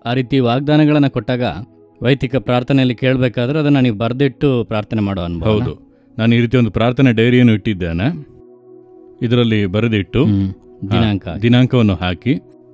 ಆ ರೀತಿ ವಾಗ್ದಾನಗಳನ್ನು ಕೊಟ್ಟಾಗ ವೈದಿಕ ಪ್ರಾರ್ಥನೆಯಲ್ಲಿ ಕೇಳಬೇಕಾದ್ರೆ ಅದನ್ನು ನೀವು ಬರೆದಿಟ್ಟು ಪ್ರಾರ್ಥನೆ ಮಾಡೋ ಅನುಭವ ಹೌದು ನಾನು ಈ ರೀತಿ ಒಂದು ಪ್ರಾರ್ಥನೆ ಡೈರಿಯನ್ನು ಇಟ್ಟಿದ್ದೇನೆ ಇದರಲ್ಲಿ ಬರೆದಿಟ್ಟು ದಿನಾಂಕ ದಿನಾಂಕವನ್ನು ಹಾಕಿ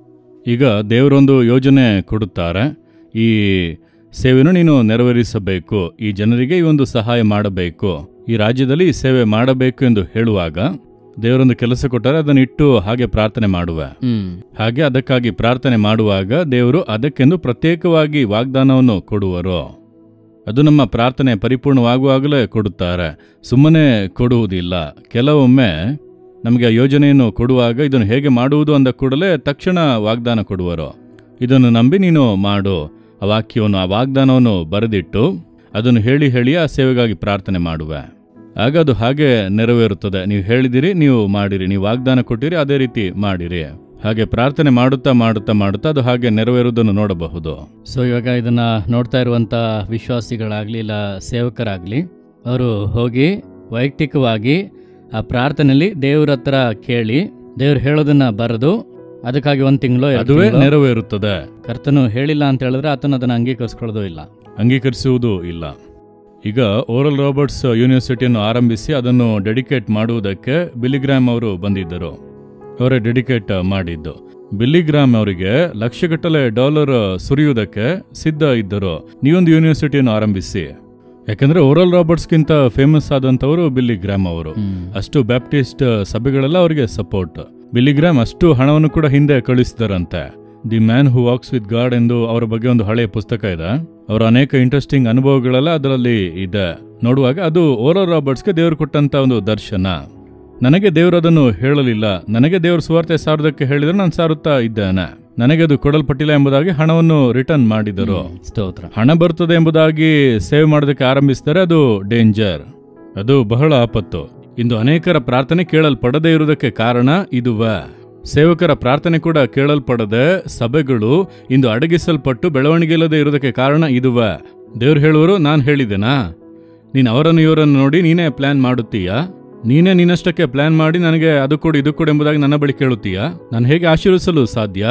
ಈಗ ದೇವರೊಂದು ಯೋಜನೆ ಕೊಡುತ್ತಾರೆ ಈ ಸೇವೆಯನ್ನು ನೀನು ನೆರವೇರಿಸಬೇಕು ಈ ಜನರಿಗೆ ಈ ಒಂದು ಸಹಾಯ ಮಾಡಬೇಕು ಈ ರಾಜ್ಯದಲ್ಲಿ ಈ ಸೇವೆ ಮಾಡಬೇಕು ಎಂದು ಹೇಳುವಾಗ ದೇವರೊಂದು ಕೆಲಸ ಕೊಟ್ಟರೆ ಅದನ್ನು ಇಟ್ಟು ಹಾಗೆ ಪ್ರಾರ್ಥನೆ ಮಾಡುವೆ ಹ್ಮ್ ಹಾಗೆ ಅದಕ್ಕಾಗಿ ಪ್ರಾರ್ಥನೆ ಮಾಡುವಾಗ ದೇವರು ಅದಕ್ಕೆಂದು ಪ್ರತ್ಯೇಕವಾಗಿ ವಾಗ್ದಾನವನ್ನು ಕೊಡುವರು ಅದು ನಮ್ಮ ಪ್ರಾರ್ಥನೆ ಪರಿಪೂರ್ಣವಾಗುವಾಗಲೇ ಕೊಡುತ್ತಾರೆ ಸುಮ್ಮನೆ ಕೊಡುವುದಿಲ್ಲ ಕೆಲವೊಮ್ಮೆ ನಮಗೆ ಆ ಯೋಜನೆಯನ್ನು ಕೊಡುವಾಗ ಇದನ್ನು ಹೇಗೆ ಮಾಡುವುದು ಅಂದ ಕೂಡಲೇ ತಕ್ಷಣ ವಾಗ್ದಾನ ಕೊಡುವರು ಇದನ್ನು ನಂಬಿ ನೀನು ಮಾಡು ಆ ವಾಕ್ಯವನ್ನು ಆ ವಾಗ್ದಾನವನ್ನು ಬರೆದಿಟ್ಟು ಅದನ್ನು ಹೇಳಿ ಹೇಳಿ ಆ ಸೇವೆಗಾಗಿ ಪ್ರಾರ್ಥನೆ ಮಾಡುವೆ ಆಗ ಅದು ಹಾಗೆ ನೆರವೇರುತ್ತದೆ ನೀವು ಹೇಳಿದಿರಿ ನೀವು ಮಾಡಿರಿ ನೀವು ವಾಗ್ದಾನ ಕೊಟ್ಟಿರಿ ಅದೇ ರೀತಿ ಮಾಡಿರಿ ಹಾಗೆ ಪ್ರಾರ್ಥನೆ ಮಾಡುತ್ತಾ ಮಾಡುತ್ತಾ ಮಾಡುತ್ತಾ ಅದು ಹಾಗೆ ನೆರವೇರುವುದನ್ನು ನೋಡಬಹುದು ಸೊ ಇವಾಗ ಇದನ್ನ ನೋಡ್ತಾ ಇರುವಂತ ವಿಶ್ವಾಸಿಗಳಾಗ್ಲಿ ಇಲ್ಲ ಸೇವಕರಾಗ್ಲಿ ಅವರು ಹೋಗಿ ವೈಯಕ್ತಿಕವಾಗಿ ಆ ಪ್ರಾರ್ಥನೆಯಲ್ಲಿ ದೇವ್ರ ಹತ್ರ ಕೇಳಿ ದೇವ್ರು ಹೇಳೋದನ್ನ ಬರೆದು ಅದಕ್ಕಾಗಿ ಒಂದ್ ತಿಂಗಳು ಅದುವೇ ನೆರವೇರುತ್ತದೆ ಕರ್ತನು ಹೇಳಿಲ್ಲ ಅಂತ ಹೇಳಿದ್ರೆ ಆತನ ಅದನ್ನ ಅಂಗೀಕರಿಸ್ಕೊಳ್ಳೋದು ಇಲ್ಲ ಅಂಗೀಕರಿಸುವುದೂ ಇಲ್ಲ ಈಗ ಓರಲ್ ರಾಬರ್ಟ್ಸ್ ಯೂನಿವರ್ಸಿಟಿಯನ್ನು ಆರಂಭಿಸಿ ಅದನ್ನು ಡೆಡಿಕೇಟ್ ಮಾಡುವುದಕ್ಕೆ ಬಿಲಿಗ್ರಾಮ್ ಅವರು ಬಂದಿದ್ದರು ಅವರೇ ಡೆಡಿಕೇಟ್ ಮಾಡಿದ್ದು ಬಿಲ್ಲಿಗ್ರಾಮ್ ಅವರಿಗೆ ಲಕ್ಷಗಟ್ಟಲೆ ಡಾಲರ್ ಸುರಿಯುವುದಕ್ಕೆ ಸಿದ್ಧ ಇದ್ದರು ನೀವೊಂದು ಯೂನಿವರ್ಸಿಟಿಯನ್ನು ಆರಂಭಿಸಿ ಯಾಕಂದ್ರೆ ಓರಲ್ ರಾಬರ್ಟ್ಸ್ಗಿಂತ ಫೇಮಸ್ ಆದಂಥವರು ಬಿಲ್ಲಿಗ್ರಾಮ್ ಅವರು ಅಷ್ಟು ಬ್ಯಾಪ್ಟಿಸ್ಟ್ ಸಭೆಗಳೆಲ್ಲ ಅವರಿಗೆ ಸಪೋರ್ಟ್ ಬಿಲಿಗ್ರಾಮ್ ಅಷ್ಟು ಹಣವನ್ನು ಕೂಡ ಹಿಂದೆ ಕಳಿಸಿದರಂತೆ the man who walks with God ಎಂದು ಅವರ ಬಗ್ಗೆ ಒಂದು ಹಳೆಯ ಪುಸ್ತಕ ಇದೆ ಅವರ ಅನೇಕ ಇಂಟ್ರೆಸ್ಟಿಂಗ್ ಅನುಭವಗಳೆಲ್ಲ ಅದರಲ್ಲಿ ಇದೆ ನೋಡುವಾಗ ಅದು ಓರೋ ರಾಬರ್ಟ್ಸ್ಗೆ ದೇವರು ಕೊಟ್ಟಂತ ಒಂದು ದರ್ಶನ ನನಗೆ ದೇವರು ಅದನ್ನು ಹೇಳಲಿಲ್ಲ ನನಗೆ ದೇವರು ಸುವಾರ್ತೆ ಸಾರೋದಕ್ಕೆ ಹೇಳಿದ್ರೆ ನಾನು ಸಾರುತ್ತಾ ಇದ್ದೇನೆ ನನಗೆ ಅದು ಕೊಡಲ್ಪಟ್ಟಿಲ್ಲ ಎಂಬುದಾಗಿ ಹಣವನ್ನು ರಿಟರ್ನ್ ಮಾಡಿದರು ಸ್ತೋತ್ರ ಹಣ ಬರ್ತದೆ ಎಂಬುದಾಗಿ ಸೇವ್ ಮಾಡೋದಕ್ಕೆ ಆರಂಭಿಸಿದರೆ ಅದು ಡೇಂಜರ್ ಅದು ಬಹಳ ಆಪತ್ತು ಇಂದು ಅನೇಕರ ಪ್ರಾರ್ಥನೆ ಕೇಳಲ್ಪಡದೇ ಇರುವುದಕ್ಕೆ ಕಾರಣ ಇದುವ ಸೇವಕರ ಪ್ರಾರ್ಥನೆ ಕೂಡ ಕೇಳಲ್ಪಡದೆ ಸಭೆಗಳು ಇಂದು ಅಡಗಿಸಲ್ಪಟ್ಟು ಬೆಳವಣಿಗೆ ಇಲ್ಲದೆ ಇರುವುದಕ್ಕೆ ಕಾರಣ ಇದುವ ದೇವ್ರು ಹೇಳುವರು ನಾನು ಹೇಳಿದೆನಾ ನೀನು ಅವರನ್ನು ಇವರನ್ನು ನೋಡಿ ನೀನೇ ಪ್ಲಾನ್ ಮಾಡುತ್ತೀಯಾ ನೀನೇ ನಿನ್ನಷ್ಟಕ್ಕೆ ಪ್ಲಾನ್ ಮಾಡಿ ನನಗೆ ಅದು ಕೊಡು ಇದು ಕೊಡು ಎಂಬುದಾಗಿ ನನ್ನ ಬಳಿ ಕೇಳುತ್ತೀಯಾ ನಾನು ಹೇಗೆ ಆಶೀರ್ವಿಸಲು ಸಾಧ್ಯ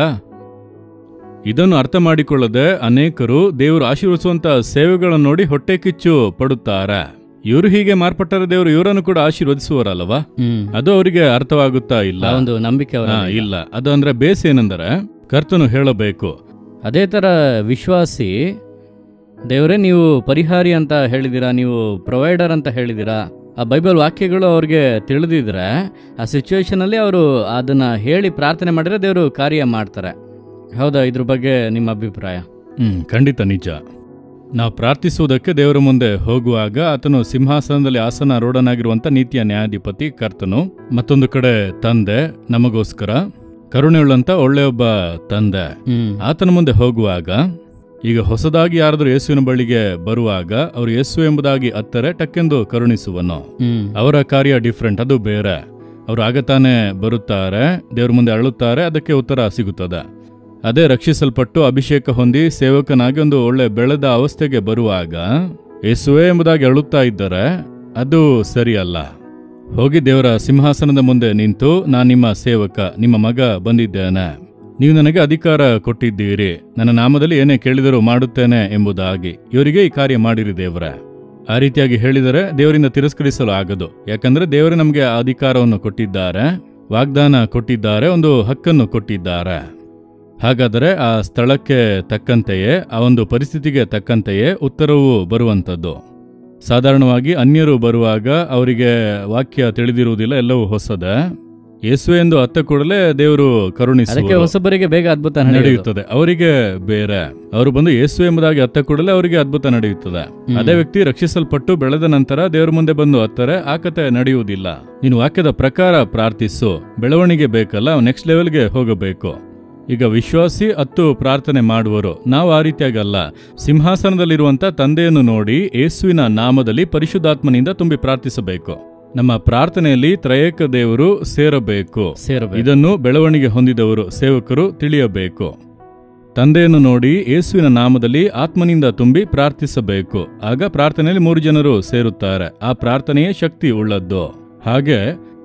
ಇದನ್ನು ಅರ್ಥ ಮಾಡಿಕೊಳ್ಳದೆ ಅನೇಕರು ದೇವರು ಆಶೀರ್ವಿಸುವಂತ ಸೇವೆಗಳನ್ನು ನೋಡಿ ಹೊಟ್ಟೆ ಕಿಚ್ಚು ಪಡುತ್ತಾರೆ ಇವರು ಹೀಗೆ ಮಾರ್ಪಟ್ಟರೆ ದೇವರು ಇವರನ್ನು ಕೂಡ ಆಶೀರ್ವದಿಸುವರಲ್ಲವಾ ಹ್ಮ್ ಅದು ಅವರಿಗೆ ಅರ್ಥವಾಗುತ್ತಾ ಇಲ್ಲ ಆ ಒಂದು ನಂಬಿಕೆ ಅವರ ಹಾ, ಇಲ್ಲ ಅದು ಅಂದ್ರೆ ಬೇಸ್ ಏನೆಂದರೆ ಕರ್ತನು ಹೇಳಬೇಕು ಅದೇ ತರ ವಿಶ್ವಾಸಿ ದೇವರೇ ನೀವು ಪರಿಹಾರಿ ಅಂತ ಹೇಳಿದಿರಾ ನೀವು ಪ್ರೊವೈಡರ್ ಅಂತ ಹೇಳಿದಿರಾ ಆ ಬೈಬಲ್ ವಾಕ್ಯಗಳು ಅವ್ರಿಗೆ ತಿಳಿದಿದ್ರೆ ಆ ಸಿಚುವೇಶನ್ ಅಲ್ಲಿ ಅವರು ಅದನ್ನ ಹೇಳಿ ಪ್ರಾರ್ಥನೆ ಮಾಡಿದ್ರೆ ದೇವರು ಕಾರ್ಯ ಮಾಡ್ತಾರೆ ಹೌದಾ ಇದ್ರ ಬಗ್ಗೆ ನಿಮ್ಮ ಅಭಿಪ್ರಾಯ ಹ್ಮ್ ಖಂಡಿತ ನಿಜ ನಾವು ಪ್ರಾರ್ಥಿಸುವುದಕ್ಕೆ ದೇವರ ಮುಂದೆ ಹೋಗುವಾಗ ಆತನು ಸಿಂಹಾಸನದಲ್ಲಿ ಆಸನಾರೂಢನಾಗಿರುವಂತ ನೀತಿಯ ನ್ಯಾಯಾಧಿಪತಿ ಕರ್ತನು ಮತ್ತೊಂದು ಕಡೆ ತಂದೆ ನಮಗೋಸ್ಕರ ಕರುಣೆಯುಳ್ಳಂತ ಒಳ್ಳೆಯೊಬ್ಬ ತಂದೆ ಹ್ಮ್ ಆತನ ಮುಂದೆ ಹೋಗುವಾಗ ಈಗ ಹೊಸದಾಗಿ ಯಾರಾದರೂ ಯೇಸುವಿನ ಬಳಿಗೆ ಬರುವಾಗ ಅವರು ಯೇಸು ಎಂಬುದಾಗಿ ಅತ್ತರೆ ಟಕ್ಕೆಂದು ಕರುಣಿಸುವನು ಹ್ಮ್ ಅವರ ಕಾರ್ಯ ಡಿಫ್ರೆಂಟ್ ಅದು ಬೇರೆ ಅವರು ಆಗತಾನೆ ಬರುತ್ತಾರೆ ದೇವ್ರ ಮುಂದೆ ಅಳುತ್ತಾರೆ ಅದಕ್ಕೆ ಉತ್ತರ ಸಿಗುತ್ತದೆ ಅದೇ ರಕ್ಷಿಸಲ್ಪಟ್ಟು ಅಭಿಷೇಕ ಹೊಂದಿ ಸೇವಕನಾಗಿ ಒಂದು ಒಳ್ಳೆ ಬೆಳೆದ ಅವಸ್ಥೆಗೆ ಬರುವಾಗ ಯೇಸುವೆ ಎಂಬುದಾಗಿ ಅಳುತ್ತಾ ಇದ್ದರೆ ಅದು ಸರಿಯಲ್ಲ ಹೋಗಿ ದೇವರ ಸಿಂಹಾಸನದ ಮುಂದೆ ನಿಂತು ನಾನು ನಿಮ್ಮ ಸೇವಕ ನಿಮ್ಮ ಮಗ ಬಂದಿದ್ದೇನೆ ನೀವು ನನಗೆ ಅಧಿಕಾರ ಕೊಟ್ಟಿದ್ದೀರಿ ನನ್ನ ನಾಮದಲ್ಲಿ ಏನೇ ಕೇಳಿದರೂ ಮಾಡುತ್ತೇನೆ ಎಂಬುದಾಗಿ ಇವರಿಗೆ ಈ ಕಾರ್ಯ ಮಾಡಿರಿ ದೇವರೇ ಆ ರೀತಿಯಾಗಿ ಹೇಳಿದರೆ ದೇವರಿಂದ ತಿರಸ್ಕರಿಸಲು ಆಗದು ಯಾಕಂದ್ರೆ ದೇವರು ನಮಗೆ ಆ ಅಧಿಕಾರವನ್ನು ಕೊಟ್ಟಿದ್ದಾರೆ ವಾಗ್ದಾನ ಕೊಟ್ಟಿದ್ದಾರೆ ಒಂದು ಹಕ್ಕನ್ನು ಕೊಟ್ಟಿದ್ದಾರೆ ಹಾಗಾದರೆ ಆ ಸ್ಥಳಕ್ಕೆ ತಕ್ಕಂತೆಯೇ ಆ ಒಂದು ಪರಿಸ್ಥಿತಿಗೆ ತಕ್ಕಂತೆಯೇ ಉತ್ತರವು ಬರುವಂಥದ್ದು ಸಾಧಾರಣವಾಗಿ ಅನ್ಯರು ಬರುವಾಗ ಅವರಿಗೆ ವಾಕ್ಯ ತಿಳಿದಿರುವುದಿಲ್ಲ ಎಲ್ಲವೂ ಹೊಸದ ಯೇಸು ಎಂದು ಅತ್ತ ಕೂಡಲೇ ದೇವರು ಅದಕ್ಕೆ ಕರುಣಿಸುವ ಹೊಸಬರಿಗೆ ಬೇಗ ಅದ್ಭುತ ನಡೆಯುತ್ತೆ ನಡೆಯುತ್ತದೆ ಅವರಿಗೆ ಬೇರೆ ಅವರು ಬಂದು ಯೇಸು ಎಂಬುದಾಗಿ ಅತ್ತ ಕೂಡಲೇ ಅವರಿಗೆ ಅದ್ಭುತ ನಡೆಯುತ್ತದೆ ಅದೇ ವ್ಯಕ್ತಿ ರಕ್ಷಿಸಲ್ಪಟ್ಟು ಬೆಳೆದ ನಂತರ ದೇವರ ಮುಂದೆ ಬಂದು ಹತ್ತರೆ ಆ ಕತೆ ನಡೆಯುವುದಿಲ್ಲ ನೀನು ವಾಕ್ಯದ ಪ್ರಕಾರ ಪ್ರಾರ್ಥಿಸು ಬೆಳವಣಿಗೆ ಬೇಕಲ್ಲ ನೆಕ್ಸ್ಟ್ ಲೆವೆಲ್ಗೆ ಹೋಗಬೇಕು ಈಗ ವಿಶ್ವಾಸಿ ಹತ್ತು ಪ್ರಾರ್ಥನೆ ಮಾಡುವರು ನಾವು ಆ ರೀತಿಯಾಗಲ್ಲ ಸಿಂಹಾಸನದಲ್ಲಿರುವಂತ ತಂದೆಯನ್ನು ನೋಡಿ ಯೇಸುವಿನ ನಾಮದಲ್ಲಿ ಪರಿಶುದ್ಧಾತ್ಮನಿಂದ ತುಂಬಿ ಪ್ರಾರ್ಥಿಸಬೇಕು ನಮ್ಮ ಪ್ರಾರ್ಥನೆಯಲ್ಲಿ ತ್ರಯೇಕ ದೇವರು ಸೇರಬೇಕು ಸೇರಬೇಕು ಇದನ್ನು ಬೆಳವಣಿಗೆ ಹೊಂದಿದವರು ಸೇವಕರು ತಿಳಿಯಬೇಕು ತಂದೆಯನ್ನು ನೋಡಿ ಯೇಸುವಿನ ನಾಮದಲ್ಲಿ ಆತ್ಮನಿಂದ ತುಂಬಿ ಪ್ರಾರ್ಥಿಸಬೇಕು ಆಗ ಪ್ರಾರ್ಥನೆಯಲ್ಲಿ ಮೂರು ಜನರು ಸೇರುತ್ತಾರೆ ಆ ಪ್ರಾರ್ಥನೆಯೇ ಶಕ್ತಿ ಉಳ್ಳದ್ದು ಹಾಗೆ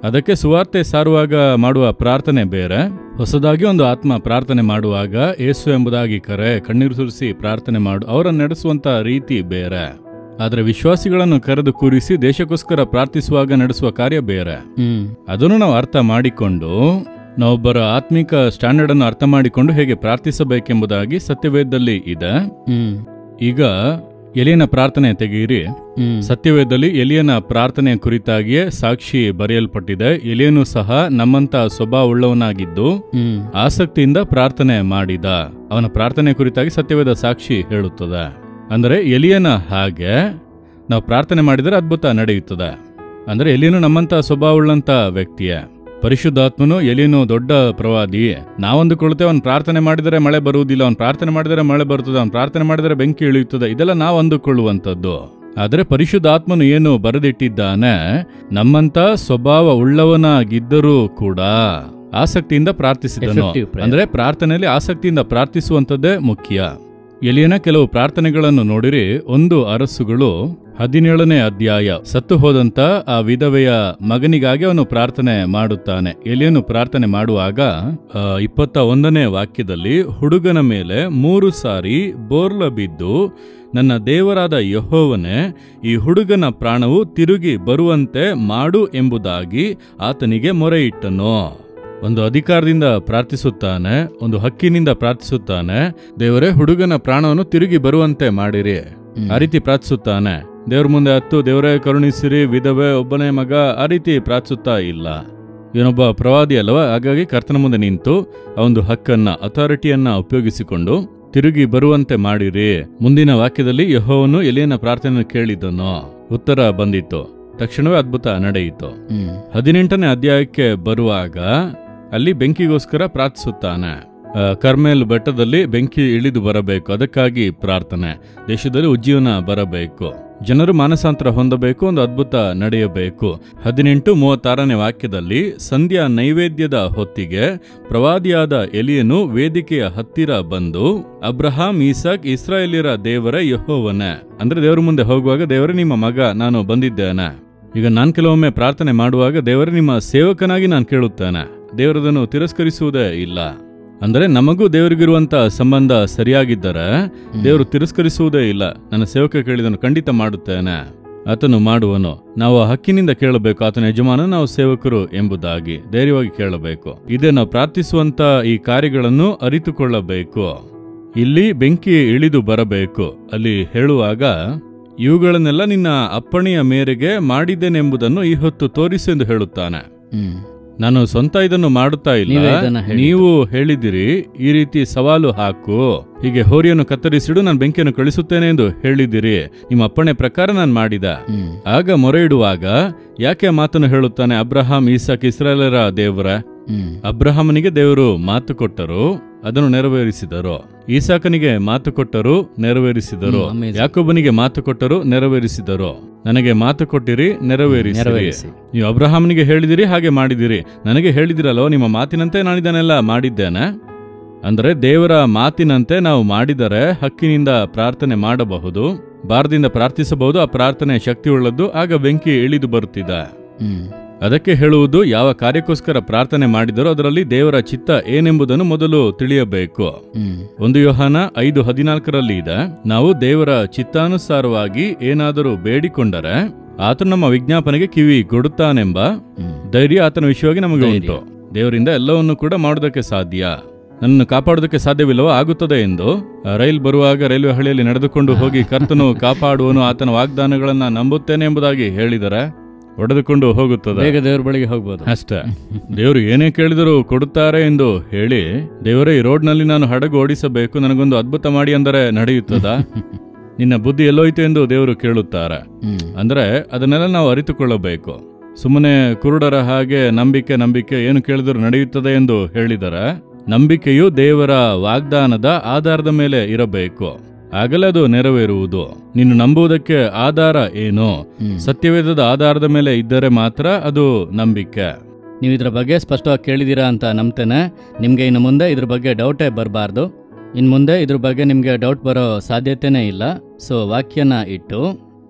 ಅದಕ್ಕೆ ಸುವಾರ್ತೆ ಸಾರುವಾಗ ಮಾಡುವ ಪ್ರಾರ್ಥನೆ ಬೇರೆ ಹೊಸದಾಗಿ ಒಂದು ಆತ್ಮ ಪ್ರಾರ್ಥನೆ ಮಾಡುವಾಗ ಏಸು ಎಂಬುದಾಗಿ ಕರೆ ಕಣ್ಣೀರು ಸುರಿಸಿ ಪ್ರಾರ್ಥನೆ ಮಾಡು ಅವರನ್ನು ನಡೆಸುವಂತ ರೀತಿ ಬೇರೆ ಆದರೆ ವಿಶ್ವಾಸಿಗಳನ್ನು ಕರೆದು ಕೂರಿಸಿ ದೇಶಕ್ಕೋಸ್ಕರ ಪ್ರಾರ್ಥಿಸುವಾಗ ನಡೆಸುವ ಕಾರ್ಯ ಬೇರೆ ಹ್ಮ್ ಅದನ್ನು ನಾವು ಅರ್ಥ ಮಾಡಿಕೊಂಡು ನಾವೊಬ್ಬರ ಆತ್ಮಿಕ ಸ್ಟ್ಯಾಂಡರ್ಡ್ ಅನ್ನು ಅರ್ಥ ಮಾಡಿಕೊಂಡು ಹೇಗೆ ಪ್ರಾರ್ಥಿಸಬೇಕೆಂಬುದಾಗಿ ಸತ್ಯವೇದದಲ್ಲಿ ಇದೆ ಹ್ಮ್ ಈಗ ಎಲಿಯನ ಪ್ರಾರ್ಥನೆ ತೆಗೆಯಿರಿ ಹ್ಮ್ ಸತ್ಯವೇದದಲ್ಲಿ ಎಲಿಯನ ಪ್ರಾರ್ಥನೆಯ ಕುರಿತಾಗಿಯೇ ಸಾಕ್ಷಿ ಬರೆಯಲ್ಪಟ್ಟಿದೆ ಎಲಿಯನು ಸಹ ನಮ್ಮಂತ ಸ್ವಭಾವವುಳ್ಳವನಾಗಿದ್ದು ಹ್ಮ್ ಆಸಕ್ತಿಯಿಂದ ಪ್ರಾರ್ಥನೆ ಮಾಡಿದ ಅವನ ಪ್ರಾರ್ಥನೆ ಕುರಿತಾಗಿ ಸತ್ಯವೇದ ಸಾಕ್ಷಿ ಹೇಳುತ್ತದೆ ಅಂದರೆ ಎಲಿಯನ ಹಾಗೆ ನಾವು ಪ್ರಾರ್ಥನೆ ಮಾಡಿದರೆ ಅದ್ಭುತ ನಡೆಯುತ್ತದೆ ಅಂದರೆ ಎಲಿಯನು ನಮ್ಮಂತ ಸ್ವಭಾವವುಳ್ಳಂತ ವ್ಯಕ್ತಿಯೇ ಪರಿಶುದ್ಧಾತ್ಮನು ಎಲಿಯನು ದೊಡ್ಡ ಪ್ರವಾದಿ ನಾವಂದುಕೊಳ್ಳುತ್ತೇವೆ ಅವನು ಪ್ರಾರ್ಥನೆ ಮಾಡಿದರೆ ಮಳೆ ಬರುವುದಿಲ್ಲ ಅವನು ಪ್ರಾರ್ಥನೆ ಮಾಡಿದರೆ ಮಳೆ ಬರುತ್ತದೆ ಅವನು ಪ್ರಾರ್ಥನೆ ಮಾಡಿದರೆ ಬೆಂಕಿ ಇಳಿಯುತ್ತದೆ ಇದೆಲ್ಲ ನಾವು ಅಂದುಕೊಳ್ಳುವಂಥದ್ದು ಆದರೆ ಪರಿಶುದ್ಧಾತ್ಮನು ಏನು ಬರೆದಿಟ್ಟಿದ್ದಾನೆ ನಮ್ಮಂತ ಸ್ವಭಾವ ಉಳ್ಳವನಾಗಿದ್ದರೂ ಕೂಡ ಆಸಕ್ತಿಯಿಂದ ಪ್ರಾರ್ಥಿಸಿದನು Effective prayer. ಅಂದ್ರೆ ಪ್ರಾರ್ಥನೆಯಲ್ಲಿ ಆಸಕ್ತಿಯಿಂದ ಪ್ರಾರ್ಥಿಸುವಂಥದ್ದೇ ಮುಖ್ಯ ಎಲಿಯನ ಕೆಲವು ಪ್ರಾರ್ಥನೆಗಳನ್ನು ನೋಡಿರಿ ಒಂದು ಅರಸುಗಳು ಹದಿನೇಳನೇ ಅಧ್ಯಾಯ ಸತ್ತು ಹೋದಂತ ಆ ವಿಧವೆಯ ಮಗನಿಗಾಗಿ ಅವನು ಪ್ರಾರ್ಥನೆ ಮಾಡುತ್ತಾನೆ ಎಲಿಯನು ಪ್ರಾರ್ಥನೆ ಮಾಡುವಾಗ ಆ, ಇಪ್ಪತ್ತ ಒಂದನೇ ವಾಕ್ಯದಲ್ಲಿ ಹುಡುಗನ ಮೇಲೆ ಮೂರು ಸಾರಿ ಬೋರ್ಲ ಬಿದ್ದು ನನ್ನ ದೇವರಾದ ಯಹೋವನೇ ಈ ಹುಡುಗನ ಪ್ರಾಣವು ತಿರುಗಿ ಬರುವಂತೆ ಮಾಡು ಎಂಬುದಾಗಿ ಆತನಿಗೆ ಮೊರೆಯಿಟ್ಟನು ಒಂದು ಅಧಿಕಾರದಿಂದ ಪ್ರಾರ್ಥಿಸುತ್ತಾನೆ ಒಂದು ಹಕ್ಕಿನಿಂದ ಪ್ರಾರ್ಥಿಸುತ್ತಾನೆ ದೇವರೇ ಹುಡುಗನ ಪ್ರಾಣವನ್ನು ತಿರುಗಿ ಬರುವಂತೆ ಮಾಡಿರಿ ಹ್ಮ್. ಆ ರೀತಿ ಪ್ರಾರ್ಥಿಸುತ್ತಾನೆ ದೇವ್ರ ಮುಂದೆ ಹತ್ತು ದೇವರೇ ಕರುಣಿಸಿರಿ ವಿಧವೆ ಒಬ್ಬನೇ ಮಗ ಆ ರೀತಿ ಪ್ರಾರ್ಥಿಸುತ್ತಾ ಇಲ್ಲ ಇವನೊಬ್ಬ ಪ್ರವಾದಿ ಅಲ್ಲವ ಹಾಗಾಗಿ ಕರ್ತನ ಮುಂದೆ ನಿಂತು ಆ ಒಂದು ಹಕ್ಕನ್ನ ಅಥಾರಿಟಿಯನ್ನ ಉಪಯೋಗಿಸಿಕೊಂಡು ತಿರುಗಿ ಬರುವಂತೆ ಮಾಡಿರಿ ಮುಂದಿನ ವಾಕ್ಯದಲ್ಲಿ ಯಹೋವನು ಎಲಿಯನ ಪ್ರಾರ್ಥನೆಯನ್ನು ಕೇಳಿದನು ಉತ್ತರ ಬಂದಿತ್ತು ತಕ್ಷಣವೇ ಅದ್ಭುತ ನಡೆಯಿತು ಹ್ಮ್ ಹದಿನೆಂಟನೇ ಅಧ್ಯಾಯಕ್ಕೆ ಬರುವಾಗ ಅಲ್ಲಿ ಬೆಂಕಿಗೋಸ್ಕರ ಪ್ರಾರ್ಥಿಸುತ್ತಾನೆ ಆ, ಕರ್ಮೇಲ್ ಬೆಟ್ಟದಲ್ಲಿ ಬೆಂಕಿ ಇಳಿದು ಬರಬೇಕು ಅದಕ್ಕಾಗಿ ಪ್ರಾರ್ಥನೆ ದೇಶದಲ್ಲಿ ಉಜ್ಜೀವನ ಬರಬೇಕು ಜನರು ಮಾನಸಾಂತರ ಹೊಂದಬೇಕು ಒಂದು ಅದ್ಭುತ ನಡೆಯಬೇಕು ಹದಿನೆಂಟು ಮೂವತ್ತಾರನೇ ವಾಕ್ಯದಲ್ಲಿ ಸಂಧ್ಯಾ ನೈವೇದ್ಯದ ಹೊತ್ತಿಗೆ ಪ್ರವಾದಿಯಾದ ಎಲಿಯನು ವೇದಿಕೆಯ ಹತ್ತಿರ ಬಂದು ಅಬ್ರಹಾಂ ಈಸಾಕ್ ಇಸ್ರಾಯೇಲಿಯರ ದೇವರ ಯಹೋವನೇ ಅಂದ್ರೆ ದೇವರ ಮುಂದೆ ಹೋಗುವಾಗ ದೇವರೇ ನಿಮ್ಮ ಮಗ ನಾನು ಬಂದಿದ್ದೇನೆ ಈಗ ನಾನು ಕೆಲವೊಮ್ಮೆ ಪ್ರಾರ್ಥನೆ ಮಾಡುವಾಗ ದೇವರೇ ನಿಮ್ಮ ಸೇವಕನಾಗಿ ನಾನು ಕೇಳುತ್ತೇನೆ ದೇವರದನ್ನು ತಿರಸ್ಕರಿಸುವುದೇ ಇಲ್ಲ ಅಂದರೆ ನಮಗೂ ದೇವರಿಗಿರುವಂತ ಸಂಬಂಧ ಸರಿಯಾಗಿದ್ದರೆ ದೇವರು ತಿರಸ್ಕರಿಸುವುದೇ ಇಲ್ಲ ನನ್ನ ಸೇವಕ ಕೇಳಿದನು ಖಂಡಿತ ಮಾಡುತ್ತೇನೆ ಆತನು ಮಾಡುವನು ನಾವು ಆ ಹಕ್ಕಿನಿಂದ ಕೇಳಬೇಕು ಆತನ ಯಜಮಾನ ನಾವು ಸೇವಕರು ಎಂಬುದಾಗಿ ಧೈರ್ಯವಾಗಿ ಕೇಳಬೇಕು ಇದೇ ನಾವು ಪ್ರಾರ್ಥಿಸುವಂತ ಈ ಕಾರ್ಯಗಳನ್ನು ಅರಿತುಕೊಳ್ಳಬೇಕು ಇಲ್ಲಿ ಬೆಂಕಿ ಇಳಿದು ಬರಬೇಕು ಅಲ್ಲಿ ಹೇಳುವಾಗ ಇವುಗಳನ್ನೆಲ್ಲ ನಿನ್ನ ಅಪ್ಪಣೆಯ ಮೇರೆಗೆ ಮಾಡಿದ್ದೇನೆಂಬುದನ್ನು ಈ ಹೊತ್ತು ತೋರಿಸು ಎಂದು ಹೇಳುತ್ತಾನೆ ಹ್ಮ್ ನಾನು ಸ್ವಂತ ಇದನ್ನು ಮಾಡುತ್ತಾ ಇಲ್ಲ ನೀವೇ ಇದನ್ನ ಹೇಳಿದ್ದು. ನೀವು ಹೇಳಿದಿರಿ ಈ ರೀತಿ ಸವಾಲು ಹಾಕು ಹೀಗೆ ಹೋರಿಯನ್ನು ಕತ್ತರಿಸಿಡು ನಾನು ಬೆಂಕಿಯನ್ನು ಕಳಿಸುತ್ತೇನೆ ಎಂದು ಹೇಳಿದಿರಿ ನಿಮ್ಮ ಅಪ್ಪಣೆ ಪ್ರಕಾರ ನಾನು ಮಾಡಿದ ಹ್ಮ್ ಆಗ ಮೊರೆ ಇಡುವಾಗ ಯಾಕೆ ಆ ಮಾತನ್ನು ಹೇಳುತ್ತಾನೆ ಅಬ್ರಹಾಂ ಈಸಾಕ್ ಇಸ್ರಾಯೇಲರ ದೇವರ ಹ್ಮ್ ಅಬ್ರಹಾಮನಿಗೆ ದೇವರು ಮಾತು ಕೊಟ್ಟರು ಅದನ್ನು ನೆರವೇರಿಸಿದರು ಈಸಾಕನಿಗೆ ಮಾತು ಕೊಟ್ಟರು ನೆರವೇರಿಸಿದರು ಹ್ಮ್, amazing. ಯಾಕೋಬನಿಗೆ ಮಾತು ಕೊಟ್ಟರು ನೆರವೇರಿಸಿದರು ನನಗೆ ಮಾತು ಕೊಟ್ಟಿರಿ ನೆರವೇರಿಸಿರಿ ನೆರವೇರಿಸಿ ನೀವು ಅಬ್ರಹಾಮನಿಗೆ ಹೇಳಿದಿರಿ ಹಾಗೆ ಮಾಡಿದಿರಿ ನನಗೆ ಹೇಳಿದಿರಲ್ಲೋ ನಿಮ್ಮ ಮಾತಿನಂತೆ ನಾನು ಇದನ್ನೆಲ್ಲ ಮಾಡಿದ್ದೇನೆ ಅಂದರೆ ದೇವರ ಮಾತಿನಂತೆ ನಾವು ಮಾಡಿದರೆ ಹಕ್ಕಿನಿಂದ ಪ್ರಾರ್ಥನೆ ಮಾಡಬಹುದು ಬಾರದಿಂದ ಪ್ರಾರ್ಥಿಸಬಹುದು ಆ ಪ್ರಾರ್ಥನೆ ಶಕ್ತಿಯುಳ್ಳದ್ದು ಆಗ ಬೆಂಕಿ ಇಳಿದು ಬರುತ್ತಿದೆ ಹ್ಮ್ ಅದಕ್ಕೆ ಹೇಳುವುದು ಯಾವ ಕಾರ್ಯಕ್ಕೋಸ್ಕರ ಪ್ರಾರ್ಥನೆ ಮಾಡಿದರೋ ಅದರಲ್ಲಿ ದೇವರ ಚಿತ್ತ ಏನೆಂಬುದನ್ನು ಮೊದಲು ತಿಳಿಯಬೇಕು ಹ್ಮ್ ಒಂದು ಯೋಹಾನ ಐದು ಹದಿನಾಲ್ಕರಲ್ಲಿ ಇದೆ ನಾವು ದೇವರ ಚಿತ್ತಾನುಸಾರವಾಗಿ ಏನಾದರೂ ಬೇಡಿಕೊಂಡರೆ ಆತನು ನಮ್ಮ ವಿಜ್ಞಾಪನೆಗೆ ಕಿವಿ ಕೊಡುತ್ತಾನೆಂಬ ಹ್ಮ್ ಧೈರ್ಯ ಆತನ ವಿಷಯವಾಗಿ ನಮಗೆ ಧೈರ್ಯ. ಉಂಟು ದೇವರಿಂದ ಎಲ್ಲವನ್ನು ಕೂಡ ಮಾಡೋದಕ್ಕೆ ಸಾಧ್ಯ ನನ್ನನ್ನು ಕಾಪಾಡೋದಕ್ಕೆ ಸಾಧ್ಯವಿಲ್ಲವೋ ಆಗುತ್ತದೆ ಎಂದು ಆ, ರೈಲ್ ಬರುವಾಗ ರೈಲ್ವೆ ಹಳಿಯಲ್ಲಿ ನಡೆದುಕೊಂಡು ಹೋಗಿ ಕರ್ತನು ಕಾಪಾಡುವನು ಆತನ ವಾಗ್ದಾನಗಳನ್ನ ನಂಬುತ್ತೇನೆ ಎಂಬುದಾಗಿ ಹೇಳಿದರೆ ಹೊಡೆದುಕೊಂಡು ಹೋಗುತ್ತದೆ ಬೇಗ ದೇವ್ರ ಬಳಿಗೆ ಹೋಗ್ಬೋದು ಅಷ್ಟೇ ದೇವರು ಏನೇ ಕೇಳಿದರೂ ಕೊಡುತ್ತಾರೆ ಎಂದು ಹೇಳಿ ದೇವರೇ ಈ ರೋಡ್ನಲ್ಲಿ ನಾನು ಹಡಗು ಓಡಿಸಬೇಕು ನನಗೊಂದು ಅದ್ಭುತ ಮಾಡಿ ಅಂದರೆ ನಡೆಯುತ್ತದ ನಿನ್ನ ಬುದ್ಧಿ ಎಲ್ಲೋಯ್ತು ಎಂದು ದೇವರು ಕೇಳುತ್ತಾರೆ ಹ್ಮ್ ಅಂದ್ರೆ ಅದನ್ನೆಲ್ಲ ನಾವು ಅರಿತುಕೊಳ್ಳಬೇಕು ಸುಮ್ಮನೆ ಕುರುಡರ ಹಾಗೆ ನಂಬಿಕೆ ನಂಬಿಕೆ ಏನು ಕೇಳಿದರೂ ನಡೆಯುತ್ತದೆ ಎಂದು ಹೇಳಿದರೆ ನಂಬಿಕೆಯು ದೇವರ ವಾಗ್ದಾನದ ಆಧಾರದ ಮೇಲೆ ಇರಬೇಕು ಆಗಲೇ ಅದು ನೆರವೇರುವುದು ನೀನು ನಂಬುವುದಕ್ಕೆ ಆಧಾರ ಏನು ಹ್ಮ್ ಸತ್ಯವೇದದ ಆಧಾರದ ಮೇಲೆ ಇದ್ದರೆ ಮಾತ್ರ ಅದು ನಂಬಿಕೆ ನೀವು ಇದ್ರ ಬಗ್ಗೆ ಸ್ಪಷ್ಟವಾಗಿ ಕೇಳಿದ್ದೀರಾ ಅಂತ ನಂಬ್ತೇನೆ ನಿಮಗೆ ಇನ್ನು ಮುಂದೆ ಇದ್ರ ಬಗ್ಗೆ ಡೌಟೇ ಬರಬಾರ್ದು ಇನ್ನು ಮುಂದೆ ಇದ್ರ ಬಗ್ಗೆ ನಿಮಗೆ ಡೌಟ್ ಬರೋ ಸಾಧ್ಯತೆನೇ ಇಲ್ಲ ಸೊ ವಾಕ್ಯನ ಇಟ್ಟು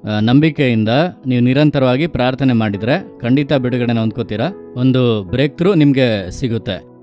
ಆ, ನಂಬಿಕೆಯಿಂದ ನೀವು ನಿರಂತರವಾಗಿ ಪ್ರಾರ್ಥನೆ ಮಾಡಿದರೆ ಖಂಡಿತ ಬಿಡುಗಡೆನ ಹೊಂದ್ಕೋತೀರಾ ಒಂದು ಬ್ರೇಕ್ ಥ್ರೂ ನಿಮಗೆ ಸಿಗುತ್ತೆ